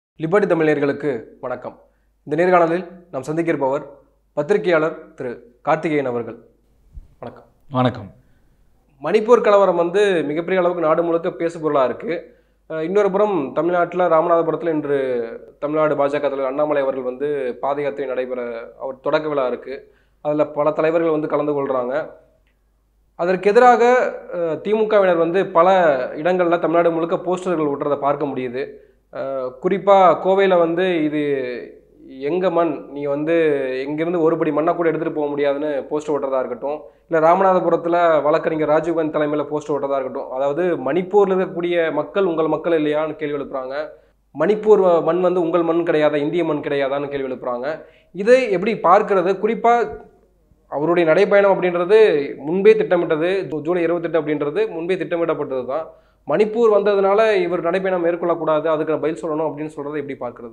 Liberty தமிழர்களுக்கு வணக்கம் இந்த நேர்காணலில் நாம் சந்திக்க இருப்பவர் பத்திரிகையாளர் திரு கார்த்திகேயன் அவர்கள் வணக்கம் வணக்கம் மணிப்பூர் கலவரம் வந்து மிகப்பெரிய அளவுக்கு நாடு முழுக்க பேசுபொருளாக இருக்குது இன்னொரு புறம் தமிழ்நாட்டில் ராமநாதபுரத்தில் இன்று தமிழ்நாடு பாஜக தலைவர் அண்ணாமலை அவர்கள் வந்து பாத யாத்திரை நடைபெற அவர் தொடக்க விழா இருக்குது அதில் பல தலைவர்கள் வந்து கலந்து கொள்கிறாங்க அதற்கு எதிராக அஹ், திமுகவினர் வந்து பல இடங்களில் தமிழ்நாடு முழுக்க போஸ்டர்கள் விட்டுறதை பார்க்க முடியுது குறிப்பாக கோவையில் வந்து இது எங்க மண் நீ வந்து எங்கேருந்து ஒரு படி மண்ணை கூட எடுத்துகிட்டு போக முடியாதுன்னு போஸ்டர் ஓட்டுறதா இருக்கட்டும் இல்லை ராமநாதபுரத்தில் வழக்கறிஞர் ராஜீவ்காந்தி தலைமையில் போஸ்டர் ஓட்டுறதா இருக்கட்டும் அதாவது மணிப்பூரில் இருக்கக்கூடிய மக்கள் உங்கள் மக்கள் இல்லையான்னு கேள்வி எழுப்புறாங்க மணிப்பூர் வ- மண் வந்து உங்கள் மண் கிடையாதா இந்திய மண் கிடையாதான்னு கேள்வி எழுப்புறாங்க இதை எப்படி பார்க்கிறது குறிப்பாக அவருடைய நடைப்பயணம் அப்படின்றது முன்பே திட்டமிட்டது ஜூ- ஜூலை இருபத்தெட்டு அப்படின்றது முன்பே திட்டமிடப்பட்டது தான் மணிப்பூர் வந்ததுனால இவர் நடைப்பயணம் மேற்கொள்ளக்கூடாது அதுக்கு நான் பதில் சொல்லணும் அப்படின்னு சொல்றதை எப்படி பார்க்கறது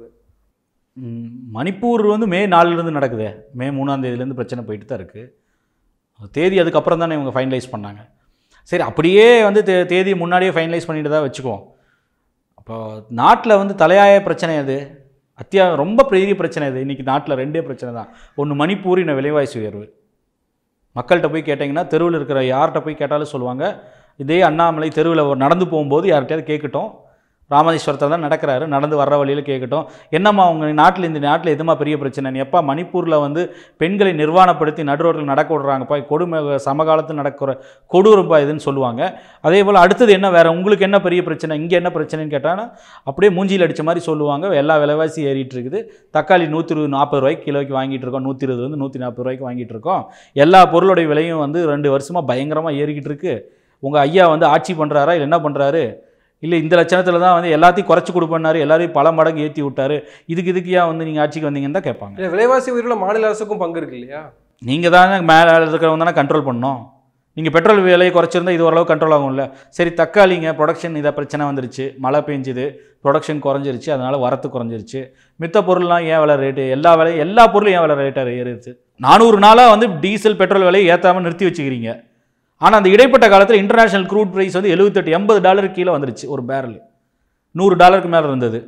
ம், மணிப்பூர் வந்து மே நாலுலேருந்து நடக்குதே மே மூணாம் தேதியிலேருந்து பிரச்சனை போயிட்டு தான் இருக்குது தேதி அதுக்கப்புறம் தானே இவங்க ஃபைனலைஸ் பண்ணாங்க சரி அப்படியே வந்து தே தேதி முன்னாடியே ஃபைனலைஸ் பண்ணிட்டு தான் வச்சுக்குவோம் அப்போ நாட்டில் வந்து தலையாய பிரச்சனை அது அத்தியா ரொம்ப பெரிய பிரச்சனை இது இன்றைக்கி நாட்டில் ரெண்டே பிரச்சனை தான் ஒன்று மணிப்பூர் இன்னும் விலைவாசி உயர்வு மக்கள்கிட்ட போய் கேட்டிங்கன்னா தெருவில் இருக்கிற யார்கிட்ட போய் கேட்டாலும் சொல்லுவாங்க இதே அண்ணாமலை தெருவில் நடந்து போகும்போது யார்கிட்டயாவது கேட்கட்டும் ராமேஸ்வரத்தில் தான் நடக்கிறாரு நடந்து வர்ற வழியில் கேட்கட்டும் என்னம்மா உங்கள் நாட்டில் இந்த நாட்டில் எதுமா பெரிய பிரச்சனை நீ எப்பா மணிப்பூரில் வந்து பெண்களை நிர்வாணப்படுத்தி நடுரோட்டில் நடக்க விடுறாங்கப்பா கொடுமை சமகாலத்தில் நடக்கிற கொடூரப்பா இதுன்னு சொல்லுவாங்க அதே போல் அடுத்தது என்ன வேறு உங்களுக்கு என்ன பெரிய பிரச்சனை இங்கே என்ன பிரச்சனைன்னு கேட்டாங்கன்னா அப்படியே மூஞ்சியில் அடித்த மாதிரி சொல்லுவாங்க எல்லா விலைவாசி ஏறிட்டு இருக்குது தக்காளி நூற்றி இருபது நாற்பது ரூபாய்க்கு கிலோக்கு வாங்கிட்டு இருக்கோம் நூற்றி இருபது வந்து நூற்றி நாற்பது ரூபாய்க்கு வாங்கிட்டு இருக்கோம் எல்லா பொருளுடைய விலையும் வந்து ரெண்டு வருஷமாக பயங்கரமாக ஏறிக்கிட்டு இருக்கு உங்கள் ஐயா வந்து ஆட்சி பண்ணுறாரா இல்லை என்ன பண்ணுறாரு இல்லை இந்த லட்சணத்தில் தான் வந்து எல்லாத்தையும் குறைச்சி கொடுப்பேன்னாரு எல்லாரையும் பல மடங்கு ஏற்றி விட்டாரு இதுக்கு இதுக்கு ஏன் வந்து நீங்கள் ஆட்சிக்கு வந்தீங்கன்னு தான் கேட்பாங்க இல்ல விலைவாசி உயர்வுல மாநில அரசுக்கும் பங்கு இருக்கு இல்லையா நீங்கள் தானே மேலே இருக்கிறவங்க தானே கண்ட்ரோல் பண்ணணும் நீங்கள் பெட்ரோல் விலையை குறைச்சிருந்தா இது ஓரளவு கண்ட்ரோல் ஆகும்ல சரி தக்காளிங்க ப்ரொடக்ஷன் இதை பிரச்சனை வந்துருச்சு மழை பெஞ்சுது ப்ரொடக்ஷன் குறைஞ்சிருச்சு அதனால் வரத்து குறைஞ்சிருச்சு மித்த பொருள்லாம் ஏன் விலை ரேட்டு எல்லா விலையும் எல்லா பொருளும் ஏன் விலை ரேட்டாக ஏறுது நானூறு நாளாக வந்து டீசல் பெட்ரோல் விலையை ஏற்றாமல் நிறுத்தி வச்சுக்கிறீங்க ஆனால் அந்த இடைப்பட்ட காலத்தில் இன்டர்நேஷனல் க்ரூட் ப்ரைஸ் வந்து எழுபத்தெட்டு எண்பது டாலருக்கு கீழே வந்துருச்சு ஒரு பேரல் நூறு டாலருக்கு மேலே இருந்தது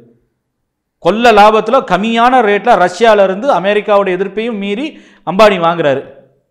கொள்ள லாபத்தில் கம்மியான ரேட்டில் ரஷ்யால இருந்து அமெரிக்காவோட எதிர்ப்பையும் மீறி அம்பானி வாங்குறாரு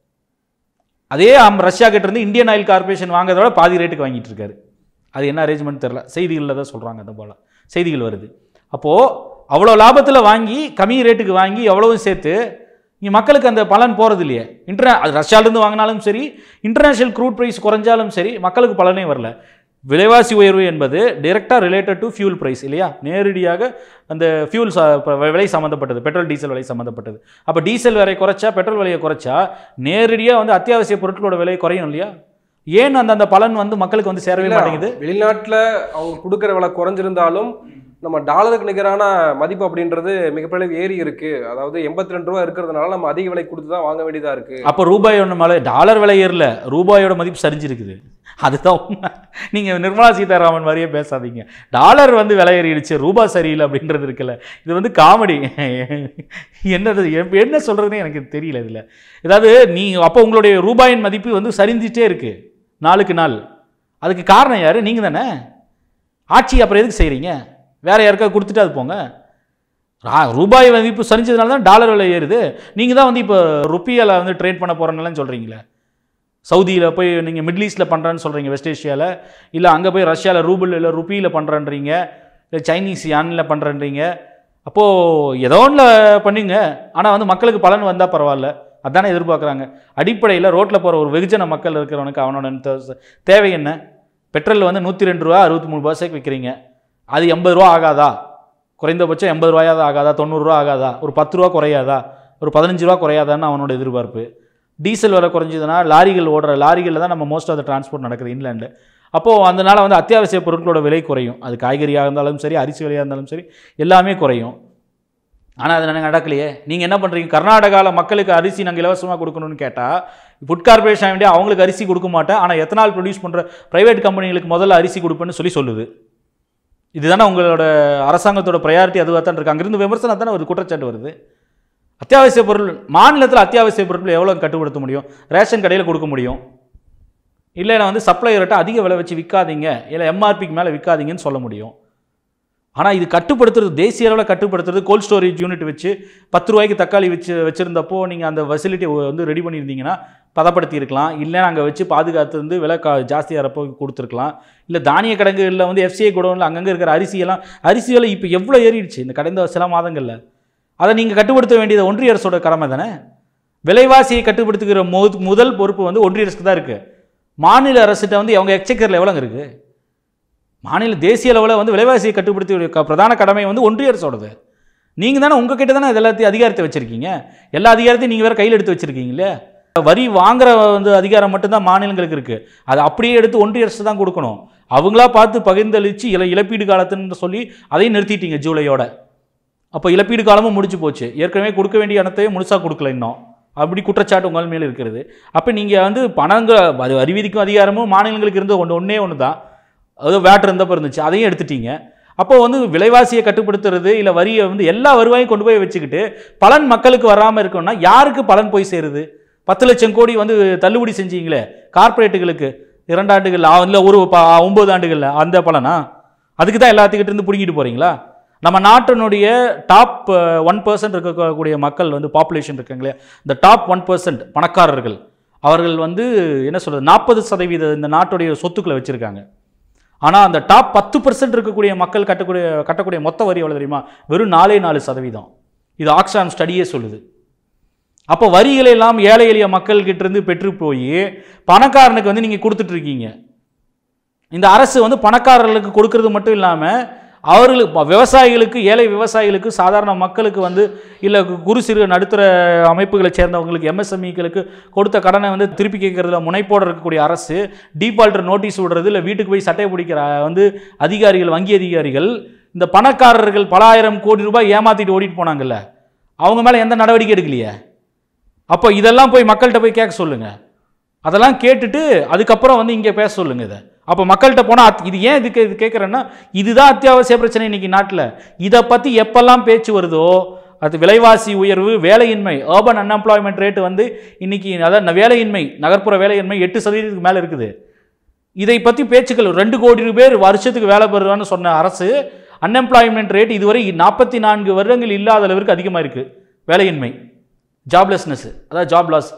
அதே அம் ரஷ்யா கிட்ட இருந்து இந்தியன் ஆயில் கார்பரேஷன் வாங்குறத விட பாதி ரேட்டுக்கு வாங்கிட்டு இருக்காரு அது என்ன அரேஞ்ச்மெண்ட் தெரில செய்திகளில் தான் சொல்கிறாங்க அது போல் செய்திகள் வருது அப்போது அவ்வளோ லாபத்தில் வாங்கி கம்மி ரேட்டுக்கு வாங்கி எவ்வளவும் சேர்த்து இங்கே மக்களுக்கு அந்த பலன் போகிறது இல்லையே இன்டர்நே அது ரஷ்யாலேருந்து வாங்கினாலும் சரி இன்டர்நேஷனல் க்ரூட் ப்ரைஸ் குறைஞ்சாலும் சரி மக்களுக்கு பலனே வரல விலைவாசி உயர்வு என்பது டைரெக்டாக ரிலேட்டட் டு ஃபியூல் ப்ரைஸ் இல்லையா நேரடியாக அந்த ஃபியூல் விலை சம்மந்தப்பட்டது பெட்ரோல் டீசல் விலை சம்மந்தப்பட்டது அப்போ டீசல் விலை குறைச்சா பெட்ரோல் விலையை குறைச்சா நேரடியாக வந்து அத்தியாவசிய பொருட்களோட விலை குறையும் இல்லையா ஏன் அந்த அந்த பலன் வந்து மக்களுக்கு வந்து சேரவே மாட்டேங்குது வெளிநாட்டுல அவங்க கொடுக்குற விலை குறைஞ்சிருந்தாலும் நம்ம டாலருக்கு நிகரான மதிப்பு அப்படின்றது மிகப்பெரிய அளவு ஏறி இருக்கு அதாவது எண்பத்தி ரெண்டு ரூபா இருக்கிறதுனால நம்ம அதிக விலை கொடுத்து தான் வாங்க வேண்டியதா இருக்கு அப்போ ரூபாய் ஒன்று மேலே டாலர் விலை ஏறல ரூபாயோட மதிப்பு சரிஞ்சிருக்குது அதுதான் உண்மை நீங்கள் நிர்மலா சீதாராமன் மாதிரியே பேசாதீங்க டாலர் வந்து விலை ஏறிடுச்சு ரூபாய் சரியில்லை அப்படின்றது இருக்குல்ல இது வந்து காமெடி என்னது எப்ப- என்ன சொல்கிறதுனே எனக்கு தெரியல இதில் ஏதாவது நீ அப்போ உங்களுடைய ரூபாயின் மதிப்பு வந்து சரிஞ்சிட்டே இருக்கு நாளுக்கு நாள் அதுக்கு காரணம் யார் நீங்கள் தானே ஆட்சி அப்புறம் எதுக்கு செய்கிறீங்க வேற யாருக்காவது கொடுத்துட்டு அது போங்க ரா- ரூபாய் மதிப்பு சரிஞ்சதுனால தான் டாலர் விலை ஏறுது நீங்கள் தான் வந்து இப்போ ருப்பியால வந்து ட்ரேட் பண்ண போகிறேன்னு சொல்கிறீங்களே சவுதியில் போய் நீங்கள் மிடில் ஈஸ்ட்டில் பண்ணுறேன்னு சொல்கிறீங்க வெஸ்ட் ஏஷியாவில் இல்லை அங்கே போய் ரஷ்யாவில் ரூபிள் இல்லை ருப்பியில் பண்ணுறேன்றீங்க இல்லை சைனீஸ் யானில் பண்ணுறேன்றீங்க அப்போது ஏதோ ஒன்றில் பண்ணுங்க ஆனால் வந்து மக்களுக்கு பலன் வந்தால் பரவாயில்ல அதானே எதிர்பார்க்குறாங்க அடிப்படையில் ரோட்டில் போகிற ஒரு வெகுஜன மக்கள் இருக்கிறவனுக்கு அவனோட தே- தேவை என்ன பெட்ரோல் வந்து நூற்றி ரெண்டு ரூபா அறுபத்தி மூணு பைசாக்கு விற்கிறீங்க அது எண்பது ரூபா ஆகாதா குறைந்தபட்சம் எண்பது ரூபாயாவது ஆகாதா தொண்ணூறுரூவா ஆகாதா ஒரு பத்து ரூபா குறையாதா ஒரு பதினஞ்சு ரூபா குறையாதான்னு அவனோட எதிர்பார்ப்பு டீசல் விலை குறைஞ்சதுன்னா லாரிகள் ஓடுற லாரிகளில் தான் நம்ம மோஸ்ட் ஆஃப் த டிரான்ஸ்போர்ட் நடக்குது இன்லேண்டு அப்போது அதனால் வந்து அத்தியாவசிய பொருட்களோட விலை குறையும் அது காய்கறியாக இருந்தாலும் சரி அரிசி விலையாக இருந்தாலும் சரி எல்லாமே குறையும் ஆனால் அது நாங்கள் நடக்கலையே நீங்கள் என்ன பண்ணுறீங்க கர்நாடகாவில் மக்களுக்கு அரிசி நாங்கள் இலவசமாக கொடுக்கணும்னு கேட்டால் ஃபுட் கார்பரேஷன் வேண்டிய அவங்களுக்கு அரிசி கொடுக்க மாட்டேன் ஆனால் எத்தனால் ப்ரொடியூஸ் பண்ணுற ப்ரைவேட் கம்பெனிகளுக்கு முதல்ல அரிசி கொடுப்பேன்னு சொல்லி சொல்லுது இதுதானே உங்களோட அரசாங்கத்தோட ப்ரையாரிட்டி அதுவாக தான் இருக்குது அங்கிருந்து விமர்சனம் தானே ஒரு குற்றச்சாட்டு வருது அத்தியாவசிய பொருள் மாநிலத்தில் அத்தியாவசிய பொருட்கள் எவ்வளோ கட்டுப்படுத்த முடியும் ரேஷன் கடையில் கொடுக்க முடியும் இல்லைன்னா வந்து சப்ளையர்கிட்ட அதிக விலை வச்சு விற்காதீங்க இல்லை எம்ஆர்பிக்கு மேலே விற்காதீங்கன்னு சொல்ல முடியும் ஆனால் இது கட்டுப்படுத்துறது தேசிய அளவில் கட்டுப்படுத்துறது கோல்ட் ஸ்டோரேஜ் யூனிட் வச்சு பத்து ரூபாய்க்கு தக்காளி வச்சு வச்சுருந்தப்போ நீங்கள் அந்த ஃபெசிலிட்டி வந்து ரெடி பண்ணியிருந்தீங்கன்னா பதப்படுத்தி இருக்கலாம் இல்லை அங்கே வச்சு பாதுகாத்து வந்து விலை கா ஜாஸ்தியாகிறப்போ கொடுத்துருக்கலாம் இல்லை தானிய கிடங்குகளில் வந்து எஃப்சிஐ குடோனில் அங்கங்கே இருக்கிற அரிசியெல்லாம் அரிசி விலை இப்போ எவ்வளோ ஏறிடுச்சு இந்த கடந்த சில மாதங்களில் அதை நீங்கள் கட்டுப்படுத்த வேண்டியது ஒன்றிய அரசோட கடமை தானே விலைவாசியை கட்டுப்படுத்துகிற மு முதல் பொறுப்பு வந்து ஒன்றிய அரசுக்கு தான் இருக்குது மாநில அரசிட்ட வந்து அவங்க எக்ஸக்கரில் எவ்வளோங்க இருக்குது மாநில தேசிய அளவில் வந்து விலைவாசியை கட்டுப்படுத்தி க- பிரதான கடமை வந்து ஒன்றிய அரசோடது நீங்கள் தானே உங்கள் கிட்ட தானே இது எல்லாத்தையும் அதிகாரத்தை வச்சுருக்கீங்க எல்லா அதிகாரத்தையும் நீங்கள் வேறு கையில் எடுத்து வச்சுருக்கீங்க இல்லையா வரி வாங்குற வந்து அதிகாரம் மட்டும்தான் மாநிலங்களுக்கு இருக்குது அது அப்படியே எடுத்து ஒன்றிய அரசு தான் கொடுக்கணும் அவங்களா பார்த்து பகிர்ந்தளித்து இல இழப்பீடு காலத்துன்னு சொல்லி அதையும் நிறுத்திட்டீங்க ஜூலையோட அப்போ இழப்பீடு காலமும் முடிஞ்சு போச்சு ஏற்கனவே கொடுக்க வேண்டிய பணத்தையும் முழுசாக கொடுக்கல இன்னும் அப்படி குற்றச்சாட்டு உங்கள் மேல் இருக்கிறது அப்போ நீங்கள் வந்து பணங்க வரி வரி விதிக்கும் அதிகாரமும் மாநிலங்களுக்கு இருந்த ஒன்று ஒன்றே ஒன்று தான் அது வேட் இருந்தப்போ இருந்துச்சு அதையும் எடுத்துட்டீங்க அப்போ வந்து விலைவாசியை கட்டுப்படுத்துறது இல்லை வரியை வந்து எல்லா வருவாயும் கொண்டு போய் வச்சுக்கிட்டு பலன் மக்களுக்கு வராமல் இருக்கணும்னா யாருக்கு பலன் போய் சேருது பத்து லட்சம் கோடி வந்து தள்ளுபடி செஞ்சீங்களே கார்ப்பரேட்டுகளுக்கு இரண்டாண்டுகள் இல்லை ஒரு ப ஒம்பது ஆண்டுகளில் அந்த பலனா அதுக்கு தான் எல்லாத்துக்கிட்ட இருந்து பிடிங்கிட்டு போகிறீங்களா நம்ம நாட்டினுடைய டாப் ஒன் பர்சன்ட் இருக்கக்கூடிய மக்கள் வந்து பாப்புலேஷன் இருக்காங்களே இந்த டாப் ஒன் பர்சன்ட் பணக்காரர்கள் அவர்கள் வந்து என்ன சொல்கிறது நாற்பது சதவீத இந்த நாட்டுடைய சொத்துக்களை வச்சுருக்காங்க ஆனால் அந்த டாப் பத்து பர்சன்ட் இருக்கக்கூடிய மக்கள் கட்டக்கூடிய கட்டக்கூடிய மொத்த வரி எவ்வளோ தெரியுமா வெறும் நாலே நாலு சதவீதம் இது ஆக்ஸாம் ஸ்டடியே சொல்லுது அப்போ வரிகளை எல்லாம் ஏழை எளிய மக்கள்கிட்ட இருந்து பெற்று போய் பணக்காரனுக்கு வந்து நீங்கள் கொடுத்துட்ருக்கீங்க இந்த அரசு வந்து பணக்காரர்களுக்கு கொடுக்கறது மட்டும் இல்லாமல் அவர்களுக்கு ப- விவசாயிகளுக்கு ஏழை விவசாயிகளுக்கு சாதாரண மக்களுக்கு வந்து இல்லை குறு சிறு நடுத்தர அமைப்புகளை சேர்ந்தவங்களுக்கு எம்எஸ்எம்இக்களுக்கு கொடுத்த கடனை வந்து திருப்பி கேட்கறதுல முனைப்போட இருக்கக்கூடிய அரசு டீபால்டர் நோட்டீஸ் விடுறது இல்லை வீட்டுக்கு போய் சட்டை பிடிக்கிற வந்து அதிகாரிகள் வங்கி அதிகாரிகள் இந்த பணக்காரர்கள் பல ஆயிரம் கோடி ரூபாய் ஏமாத்திட்டு ஓடிட்டு போனாங்கல்ல அவங்க மேலே எந்த நடவடிக்கை எடுக்கலையே அப்போ இதெல்லாம் போய் மக்கள்கிட்ட போய் கேட்க சொல்லுங்க அதெல்லாம் கேட்டுட்டு அதுக்கப்புறம் வந்து இங்கே பேச சொல்லுங்க இதை அப்போ மக்கள்கிட்ட போனால் இது ஏன் இதுக்கு இது கேட்குறேன்னா இதுதான் அத்தியாவசிய பிரச்சனை இன்னைக்கு நாட்டில் இதை பற்றி எப்பெல்லாம் பேச்சு வருதோ அது விலைவாசி உயர்வு வேலையின்மை அர்பன் அன்எம்ப்ளாய்மெண்ட் ரேட் வந்து இன்னைக்கு அதாவது வேலையின்மை நகர்ப்புற வேலையின்மை எட்டு சதவீதத்துக்கு மேலே இருக்குது இதை பற்றி பேச்சுக்கள் ரெண்டு கோடி பேர் வருஷத்துக்கு வேலை பெறுவான்னு சொன்ன அரசு அன்எம்ப்ளாய்மெண்ட் ரேட் இதுவரை நாற்பத்தி நான்கு வருடங்கள் இல்லாத அளவிற்கு அதிகமாக இருக்குது வேலையின்மை ஜாப்லெஸ்னஸ் அதாவது ஜாப் லாஸ்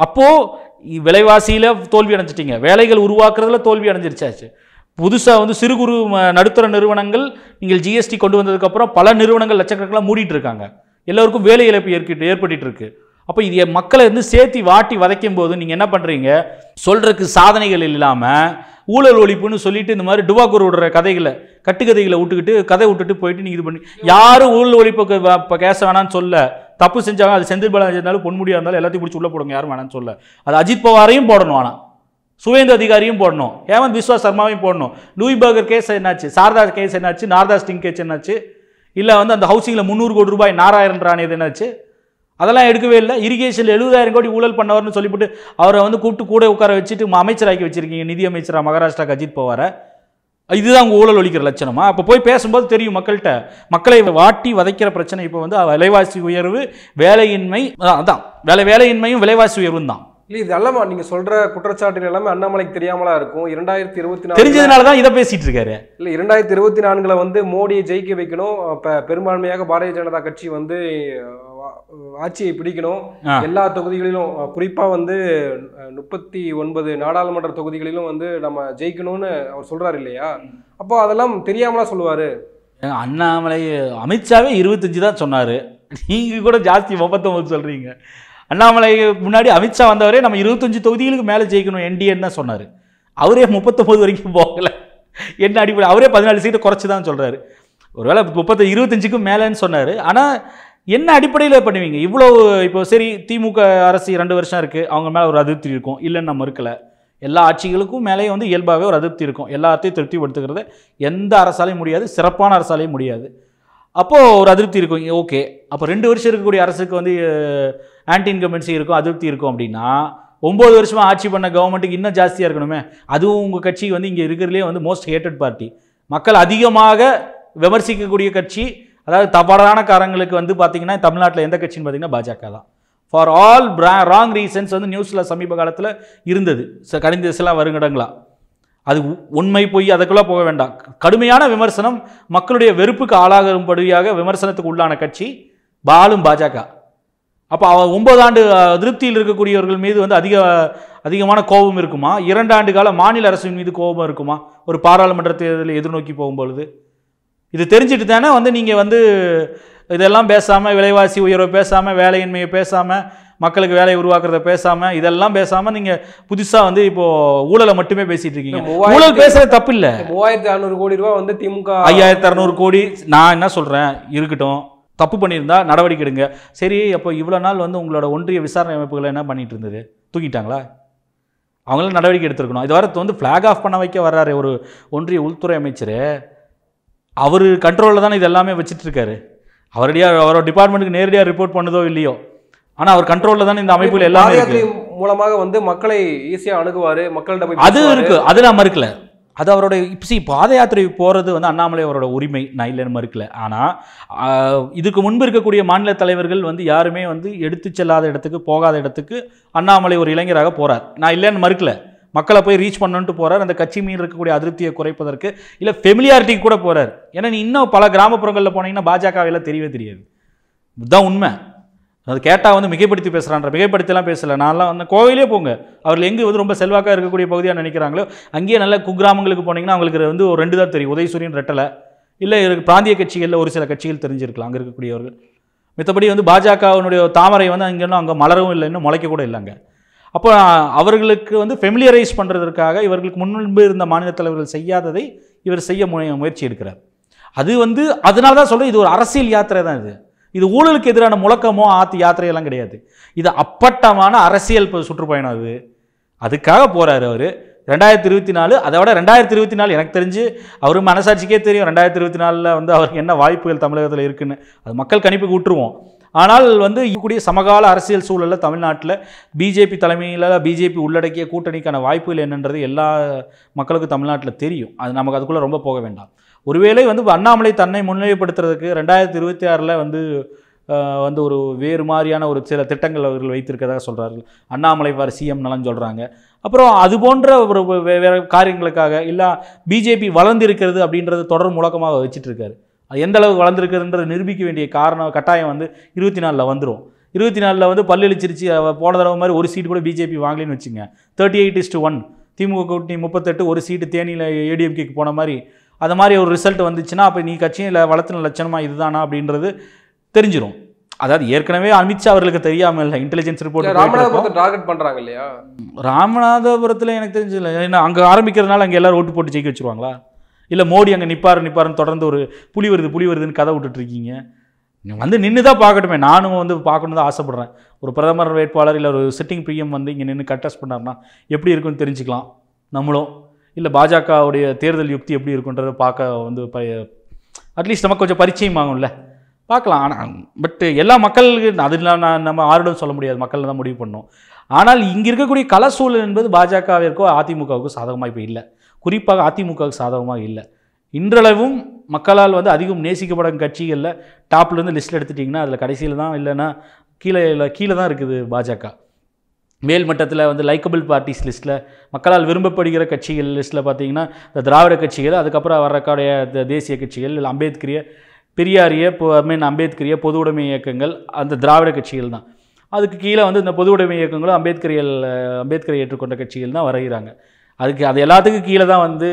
அப்போது விலைவாசியில் தோல்வி அடைஞ்சிட்டீங்க வேலைகள் உருவாக்குறதுல தோல்வி அடைஞ்சிருச்சாச்சு புதுசாக வந்து சிறு குறு ம- நடுத்தர நிறுவனங்கள் நீங்கள் ஜிஎஸ்டி கொண்டு வந்ததுக்கப்புறம் பல நிறுவனங்கள் லட்சக்கணக்கில் மூடிட்டு இருக்காங்க எல்லோருக்கும் வேலை இழப்பு ஏற்கிட்டு ஏற்பட்டுட்டு இருக்கு அப்போ இது என் மக்களை வந்து சேர்த்தி வாட்டி வதைக்கும் போது நீங்கள் என்ன பண்ணுறீங்க சொல்கிறதுக்கு சாதனைகள் இல்லாமல் ஊழல் ஒழிப்புன்னு சொல்லிட்டு இந்த மாதிரி டுபாக்கூர் விடுற கதைகளை கட்டுக்கதைகளை விட்டுக்கிட்டு கதை விட்டுட்டு போயிட்டு நீங்கள் இது பண்ணி யாரும் ஊழல் ஒழிப்புக்கு வ- இப்ப கேச வேணாம்னு சொல்ல தப்பு செஞ்சாங்க அது செந்தில் பாலாஜி இருந்தாலும் பொன்முடியா இருந்தாலும் எல்லாத்தையும் பிடிச்சி உள்ளே போடுங்க யாரும் வேணாம்னு சொல்ல அது அஜித் பவாரையும் போடணும் ஆனால் சுவேந்து அதிகாரியும் போடணும் ஹேமந்த் விஸ்வா சர்மாவையும் போடணும் லூயி பர்கர் கேஸ் என்னாச்சு சாரதா கேஸ் என்னாச்சு நாரதா ஸ்டிங் கேஸ் என்னாச்சு இல்லை வந்து அந்த ஹவுசிங்கில் முந்நூறு கோடி ரூபாய் நாராயணன் ராணியது என்னாச்சு அதெல்லாம் எடுக்கவே இல்லை இரிகேஷனில் எழுபதாயிரம் கோடி ஊழல் பண்ணவர்னு சொல்லிவிட்டு அவரை வந்து கூப்பிட்டு கூட உட்கார வச்சுட்டு ம- அமைச்சராக்கி வச்சிருக்கீங்க நிதி அமைச்சரா மகாராஷ்டிராக்கு அஜித் பவாரை இதுதான் உங்கள் ஊழல் ஒழிக்கிற லட்சணமா அப்போ போய் பேசும்போது தெரியும் மக்கள்கிட்ட மக்களை வாட்டி வதைக்கிற பிரச்சனை இப்போ வந்து விலைவாசி உயர்வு வேலையின்மை அதான், அதான் வேலை வேலையின்மையும் விலைவாசி உயர்வும் தான் இல்லை இது எல்லாமே நீங்க சொல்ற குற்றச்சாட்டுகள் எல்லாமே அண்ணாமலைக்கு தெரியாமலா இருக்கும் இரண்டாயிரத்தி இருபத்தி நாலு தெரிஞ்சதுனால தான் இதை பேசிட்டு இருக்காரு இல்லை இரண்டாயிரத்தி இருபத்தி நான்குல வந்து மோடியை ஜெயிக்க வைக்கணும் அப்ப பெரும்பான்மையாக பாரதிய ஜனதா கட்சி வந்து அஹ், ஆட்சியை பிடிக்கணும் ஆ. எல்லா தொகுதிகளிலும் அஹ், குறிப்பா வந்து அஹ், முப்பத்தி ஒன்பது நாடாளுமன்ற தொகுதிகளிலும் வந்து நம்ம ஜெயிக்கணும்னு அவர் சொல்றாரு இல்லையா அப்போ அதெல்லாம் தெரியாமலா சொல்லுவாரு ஏங்க, அண்ணாமலை அமித்ஷாவே இருபத்தஞ்சு தான் சொன்னார் நீங்கள் கூட ஜாஸ்தி முப்பத்தொம்பது சொல்கிறீங்க அண்ணாமலை முன்னாடி அமித்ஷா வந்தவரே நம்ம இருபத்தஞ்சு தொகுதிகளுக்கு மேலே ஜெயிக்கணும் என்டிஏன்னு தான் சொன்னார் அவரே முப்பத்தொம்பது வரைக்கும் போகலை என்ன அடிப்படை அவரே பதினாலு சீட்டை குறைச்சி தான் சொல்கிறாரு ஒருவேளை முப்பத்தி இருபத்தஞ்சுக்கும் மேலேன்னு சொன்னார் ஆனால் என்ன அடிப்படையில் பண்ணுவீங்க இவ்வளோ இப்போ சரி திமுக அரசு ரெண்டு வருஷம் இருக்குது அவங்க மேலே ஒரு அதிருப்தி இருக்கும் இல்லைன்னு நம்ம இருக்கலை எல்லா ஆட்சிகளுக்கும் மேலேயே வந்து இயல்பாகவே ஒரு அதிருப்தி இருக்கும் எல்லாத்தையும் திருப்திப்படுத்துகிறது எந்த அரசாலையும் முடியாது சிறப்பான அரசாலையும் முடியாது அப்போது ஒரு அதிருப்தி இருக்கும் ஓகே அப்போ ரெண்டு வருஷம் இருக்கக்கூடிய அரசுக்கு வந்து ஆன்டி இன்கம்பன்சி இருக்கும் அதிருப்தி இருக்கும் அப்படின்னா ஒம்பது வருஷமாக ஆட்சி பண்ண கவர்மெண்ட்டுக்கு இன்னும் ஜாஸ்தியாக இருக்கணுமே அதுவும் உங்கள் கட்சி வந்து இங்கே இருக்கிறதுலே வந்து மோஸ்ட் ஹேட்டட் பார்ட்டி மக்கள் அதிகமாக விமர்சிக்கக்கூடிய கட்சி அதாவது தவறான காரங்களுக்கு வந்து பார்த்தீங்கன்னா தமிழ்நாட்டில் எந்த கட்சின்னு பார்த்தீங்கன்னா பாஜக தான் ஃபார் ஆல் ராங் ரீசன்ஸ் வந்து நியூஸில் சமீப காலத்தில் இருந்தது ச- கடந்த சில வருடங்களா அது உ- உண்மை பொய் அதுக்குள்ளே போக வேண்டாம் கடுமையான விமர்சனம் மக்களுடைய வெறுப்புக்கு ஆளாகும்படியாக விமர்சனத்துக்கு உள்ளான கட்சி பாலும் பாஜக அப்போ அவ ஒன்பது ஆண்டு அஹ், அதிருப்தியில் இருக்கக்கூடியவர்கள் மீது வந்து அதிக அதிகமான கோபம் இருக்குமா இரண்டு ஆண்டு கால மாநில அரசின் மீது கோபம் இருக்குமா ஒரு பாராளுமன்ற தேர்தலை எதிர்நோக்கி போகும்பொழுது இது தெரிஞ்சுட்டு தானே வந்து நீங்கள் வந்து இதெல்லாம் பேசாமல் விலைவாசி உயர்வை பேசாமல் வேலையின்மையை பேசாமல் மக்களுக்கு வேலையை உருவாக்குறத பேசாமல் இதெல்லாம் பேசாமல் நீங்கள் புதுசாக வந்து இப்போது ஊழலை மட்டுமே பேசிட்டு இருக்கீங்க இந்த மூவாயிரத்தி- ஊழல் பேசுறது தப்பு இல்லை மூவாயிரத்தி அறுநூறு கோடி ரூபாய் வந்து திமுக ஐயாயிரத்தி அறநூறு கோடி நான் என்ன சொல்கிறேன் இருக்கட்டும் தப்பு பண்ணியிருந்தா நடவடிக்கை எடுங்க சரி அப்போ இவ்வளோ நாள் வந்து உங்களோட ஒன்றிய விசாரணை அமைப்புகள் என்ன பண்ணிட்டு இருந்தது தூக்கிட்டாங்களா அவங்களும் நடவடிக்கை எடுத்திருக்கணும் இது வர வந்து ஃப்ளாக் ஆஃப் பண்ண வைக்க வர்றாரு ஒரு ஒன்றிய உள்துறை அமைச்சர் அவர் கண்ட்ரோலில் தானே இது எல்லாமே வச்சுட்டு இருக்காரு அவரடியாக அவரோட டிபார்ட்மெண்ட்டுக்கு நேரடியாக ரிப்போர்ட் பண்ணுதோ இல்லையோ ஆனால் அவர் கண்ட்ரோலில் தானே இந்த அமைப்புகள் எல்லாமே இருக்கு பாதயாத்திரை மூலமாக வந்து மக்களை ஈஸியா அணுகுவாரு மக்கள்கிட்ட போய் அது பேசுவாரு. இருக்கு அது நான் மறுக்கல அது அவரோட சி பாத யாத்திரை போகிறது வந்து அண்ணாமலை அவரோட உரிமை நான் இல்லைன்னு மறுக்கல ஆனால் இதுக்கு முன்பு இருக்கக்கூடிய மாநில தலைவர்கள் வந்து யாருமே வந்து எடுத்து செல்லாத இடத்துக்கு போகாத இடத்துக்கு அண்ணாமலை ஒரு இளைஞராக போறார் நான் இல்லைன்னு மறுக்கல மக்களை போய் ரீச் பண்ணணுன்ட்டு போறார் அந்த கட்சி மீது இருக்கக்கூடிய அதிருப்தியை குறைப்பதற்கு இல்லை ஃபெமிலியாரிட்டிக்கு கூட போறார் ஏன்னா நீ இன்னும் பல கிராமப்புறங்களில் போனீங்கன்னா பாஜகவில் தெரியவே தெரியாது இதுதான் உண்மை அது கேட்டால் வந்து மிகைப்படுத்தி பேசுகிறான்ற மிகைப்படுத்திலாம் பேசல நான்லாம் வந்து கோவிலே போங்க அவர்கள் எங்கே வந்து ரொம்ப செல்வாக்காக இருக்கக்கூடிய பகுதியாக நினைக்கிறாங்களோ அங்கேயே நல்ல குக்கிராமங்களுக்கு போனீங்கன்னா அவங்களுக்கு வந்து ஒரு ரெண்டு தான் தெரியும் உதயசூரியன் ரெட்டலை இல்லை இருக்கு பிராந்திய கட்சிகளில் ஒரு சில கட்சிகள் தெரிஞ்சிருக்கலாம் அங்கே இருக்கக்கூடியவர்கள் மித்தபடி வந்து பாஜகவினுடைய தாமரை வந்து அங்கே இன்னும் அங்கே மலரவும் இல்லை இன்னும் முளைக்க கூட இல்லைங்க அப்போ அவர்களுக்கு வந்து ஃபெமிலியரைஸ் பண்ணுறதற்காக இவர்களுக்கு முன்பு இருந்த மாநில தலைவர்கள் செய்யாததை இவர் செய்ய முய- முயற்சி எடுக்கிறார் அது வந்து அதனால தான் சொல்கிறேன் இது ஒரு அரசியல் யாத்திரை தான் இது இது ஊழலுக்கு எதிரான முழக்கமோ ஆத்து யாத்திரையெல்லாம் கிடையாது இது அப்பட்டமான அரசியல் ப- சுற்றுப்பயணம் அது அதுக்காக போறாரு அவர் ரெண்டாயிரத்தி இருபத்தி நாலு அதை விட ரெண்டாயிரத்தி இருபத்தி நாலு எனக்கு தெரிஞ்சு அவர் மனசாட்சிக்கே தெரியும் ரெண்டாயிரத்தி இருபத்தி நாலில் வந்து அவருக்கு என்ன வாய்ப்புகள் தமிழகத்தில் இருக்குன்னு அது மக்கள் கணிப்புக்கு விட்டுருவோம் ஆனால் வந்து இருக்கக்கூடிய சமகால அரசியல் சூழலில் தமிழ்நாட்டில் பிஜேபி தலைமையில் பிஜேபி உள்ளடக்கிய கூட்டணிக்கான வாய்ப்புகள் என்னன்றது எல்லா மக்களுக்கும் தமிழ்நாட்டில் தெரியும் அது நமக்கு அதுக்குள்ளே ரொம்ப போக வேண்டாம் ஒருவேளை வந்து அண்ணாமலை தன்னை முன்னிலைப்படுத்துறதுக்கு ரெண்டாயிரத்தி இருபத்தி ஆறில் வந்து ஆஹ், வந்து ஒரு வேறு மாதிரியான ஒரு சில திட்டங்கள் அவர்கள் வைத்திருக்கதாக சொல்கிறார்கள் அண்ணாமலை வார் சிஎம் நலன் சொல்கிறாங்க அப்புறம் அது போன்ற ஒரு வே- வேறு காரியங்களுக்காக இல்லை பிஜேபி வளர்ந்திருக்கிறது அப்படின்றது தொடர் முழக்கமாக வச்சுட்டு இருக்காரு அது எந்த அளவுக்கு வளர்ந்துருக்குதுன்றது நிரூபிக்க வேண்டிய காரணம் கட்டாயம் வந்து இருபத்தி நாலில் வந்துடும் இருபத்தி நாலில் வந்து பல்லளிச்சிருச்சு அவ போன தடவை மாதிரி ஒரு சீட் கூட பிஜேபி வாங்கலைன்னு வச்சுங்க thirty eight is to one DMK கூட்டணி முப்பத்தெட்டு ஒரு சீட்டு தேனியில் ஏடிஎம்கேக்கு போன மாதிரி அது மாதிரி ஒரு ரிசல்ட் வந்துச்சுன்னா அப்போ நீ கட்சியில் வளர்த்துன லட்சணமாக இதுதானா அப்படின்றது தெரிஞ்சிரும் அதாவது ஏற்கனவே அமித்ஷா அவர்களுக்கு தெரியாமல் இல்லை இன்டெலிஜென்ஸ் இல்ல, ரிப்போர்ட் ராமநாதபுரத்தை டார்கெட் பண்றாங்க இல்லையா ராமநாதபுரத்தில் எனக்கு தெரிஞ்சதில்ல ஏன்னா அங்கே ஆரம்பிக்கிறதுனால அங்கே எல்லாரும் ஓட்டு போட்டு ஜெயிக்க வச்சிருவாங்களா இல்லை மோடி அங்கே நிப்பாரு நிப்பாருன்னு தொடர்ந்து ஒரு புலி வருது புலி வருதுன்னு கதை விட்டுட்டு இருக்கீங்க நீ வந்து நின்று தான் பார்க்கட்டுமே நானும் வந்து பார்க்கணும் தான் ஆசைப்பட்றேன் ஒரு பிரதமர் வேட்பாளர் இல்லை ஒரு சிட்டிங் பிஎம் வந்து இங்கே நின்று கட்டஸ்ட் பண்ணார்னா எப்படி இருக்குன்னு தெரிஞ்சுக்கலாம் நம்மளும் இல்லை பாஜகவுடைய தேர்தல் யுக்தி எப்படி இருக்குன்றதை பார்க்க வந்து ப அட்லீஸ்ட் நமக்கு கொஞ்சம் பரிச்சயம் ஆகும்ல பார்க்கலாம் ஆனால் பட் எல்லா மக்களுக்கு அதெல்லாம் நான் நம்ம ஆருடம் சொல்ல முடியாது மக்கள் தான் முடிவு பண்ணணும் ஆனால் இங்கே இருக்கக்கூடிய கள சூழல் என்பது பாஜகவிற்கோ அதிமுகவுக்கோ சாதகமாக இப்போ இல்லை குறிப்பாக அதிமுகவுக்கு சாதகமாக இல்லை இன்றளவும் மக்களால் வந்து அதிகம் நேசிக்கப்படும் கட்சிகளில் டாப்லேருந்து லிஸ்ட்டில் எடுத்துட்டிங்கன்னா அதில் கடைசியில் தான் இல்லைன்னா கீழே இல்லை கீழே தான் இருக்குது பாஜக மேல் மட்டத்தில் வந்து லைக்கபிள் பார்ட்டிஸ் லிஸ்ட்டில் மக்களால் விரும்பப்படுகிற கட்சிகள் லிஸ்ட்டில் பார்த்தீங்கன்னா இந்த திராவிட கட்சிகள் அதுக்கப்புறம் வரக்கூடிய இந்த தேசிய கட்சிகள் இல்லை அம்பேத்கரிய பெரியாரிய பொ ஐ மீன் அம்பேத்கரிய பொது உடைமை இயக்கங்கள் அந்த திராவிட கட்சிகள் தான் அதுக்கு கீழே வந்து இந்த பொது உடைமை இயக்கங்களும் அம்பேத்கரியல் அம்பேத்கரை ஏற்றுக்கொண்ட கட்சிகள் தான் வருகிறாங்க அதுக்கு அது எல்லாத்துக்கும் கீழே தான் வந்து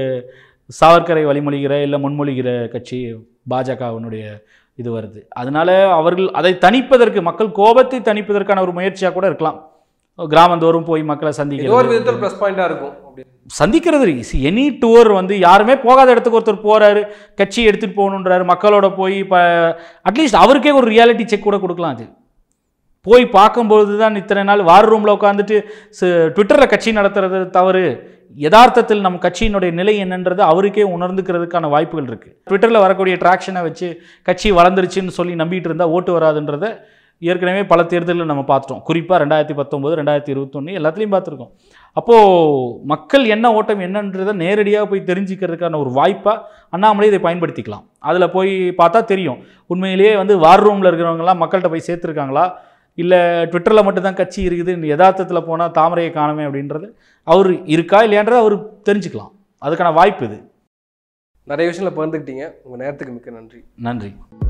சாவர்கரை வழிமொழிகிற இல்லை முன்மொழிகிற கட்சி பாஜகவினுடைய இது வருது அதனால அவர்கள் அதை தணிப்பதற்கு மக்கள் கோபத்தை தணிப்பதற்கான ஒரு முயற்சியாக கூட இருக்கலாம் கிராமந்தோறும் போய் மக்களை ஏதோ ஒரு சந்திக்கிறது விதத்தில் ப்ளஸ் பாயிண்டா இருக்கும் அப்படி சந்திக்கிறது எனி டூர் வந்து யாருமே போகாத இடத்துக்கு ஒருத்தர் போறாரு கட்சி எடுத்துட்டு போகணுன்றாரு மக்களோட போய் இப்போ அட்லீஸ்ட் அவருக்கே ஒரு ரியாலிட்டி செக் கூட கொடுக்கலாம் அது போய் பார்க்கும்பொழுது தான் இத்தனை நாள் வார் ரூமில் உட்காந்துட்டு ட்விட்டரில் கட்சி நடத்துறது தவறு யதார்த்தத்தில் நம் கட்சியினுடைய நிலை என்னன்றது அவருக்கே உணர்ந்துக்கிறதுக்கான வாய்ப்புகள் இருக்குது ட்விட்டரில் வரக்கூடிய ட்ராக்ஷனை வச்சு கட்சி வளர்ந்துருச்சுன்னு சொல்லி நம்பிட்டு இருந்தால் ஓட்டு வராதுன்றதை ஏற்கனவே பல தேர்தலில் நம்ம பார்த்துட்டோம் குறிப்பாக ரெண்டாயிரத்தி பத்தொம்போது ரெண்டாயிரத்தி இருபத்தொன்று எல்லாத்துலேயும் பார்த்துருக்கோம் அப்போது மக்கள் என்ன ஓட்டம் என்னன்றதை நேரடியாக போய் தெரிஞ்சுக்கிறதுக்கான ஒரு வாய்ப்பாக அண்ணாமலை இதை பயன்படுத்திக்கலாம் அதில் போய் பார்த்தா தெரியும் உண்மையிலேயே வந்து வார் ரூமில் இருக்கிறவங்கலாம் மக்கள்கிட்ட போய் சேர்த்துருக்காங்களா இல்லை ட்விட்டரில் மட்டும்தான் கட்சி இருக்குது யதார்த்தத்தில் போனால் தாமரையை காணுமே அப்படின்றது அவர் இருக்கா இல்லையான்றதை அவர் தெரிஞ்சுக்கலாம் அதுக்கான வாய்ப்பு இது நிறைய விஷயங்களை பகிர்ந்துக்கிட்டீங்க உங்கள் நேரத்துக்கு மிக்க நன்றி நன்றி